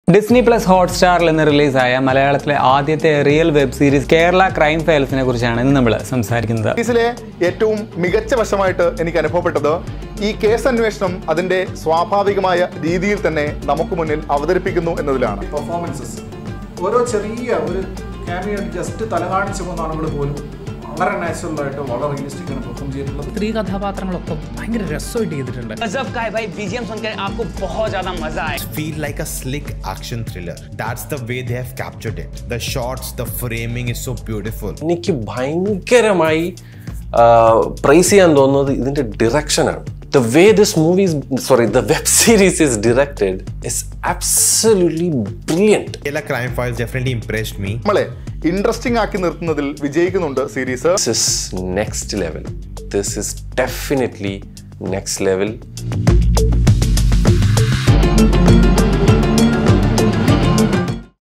Disney plus ഹോട്ട്സ്റ്റാറിൽ നിന്ന് റിലീസായ മലയാളത്തിലെ ആദ്യത്തെ real web series Kerala crime ഫയൽസിനെ കുറിച്ചാണ് ഇന്ന് നമ്മൾ സംസാരിക്കുന്നത് കേസിലെ ഏറ്റവും മികച്ച വശമായിട്ട് എനിക്ക് അനുഭവപ്പെട്ടത് ഈ കേസ് അന്വേഷണം അതിന്റെ സ്വാഭാവികമായ രീതിയിൽ തന്നെ നമുക്ക് മുന്നിൽ അവതരിപ്പിക്കുന്നു എന്നതിലാണ് പെർഫോമൻസസ് ഓരോ ചെറിയ ഒരു ക്യാമിയോ ജസ്റ്റ് തല കാണിച്ചു പോകുന്ന ആളുകൾ പോലും വളരെ നാച്ചുറൽ ആയിട്ട് വളരെ റിയലിസ്റ്റിക് ആണ് പെർഫോം ചെയ്തിട്ടുള്ളത് സ്ത്രീ കഥാപാത്രങ്ങളൊക്കെ ഭയങ്കര രസമായിട്ട് ചെയ്തിട്ടുണ്ട് गजब का है भाई बीजीएम सुनकर आपको बहुत ज्यादा मजा आए feel like a slick action thriller. That's the way they have captured it. The shots, the framing is so beautiful. എനിക്ക് ഭയങ്കരമായി പ്രൈസ് ചെയ്യാൻ തോന്നുന്നത് ഇതിന്റെ ഡിറക്ഷനാണ് the way this movies sorry the web series is directed is absolutely brilliant Kerala Crime Files definitely impressed me. നമ്മളെ interesting ആക്കി നിർത്തുന്നതിൽ വിജയിക്കുന്നുണ്ട് series this is next level this is definitely next level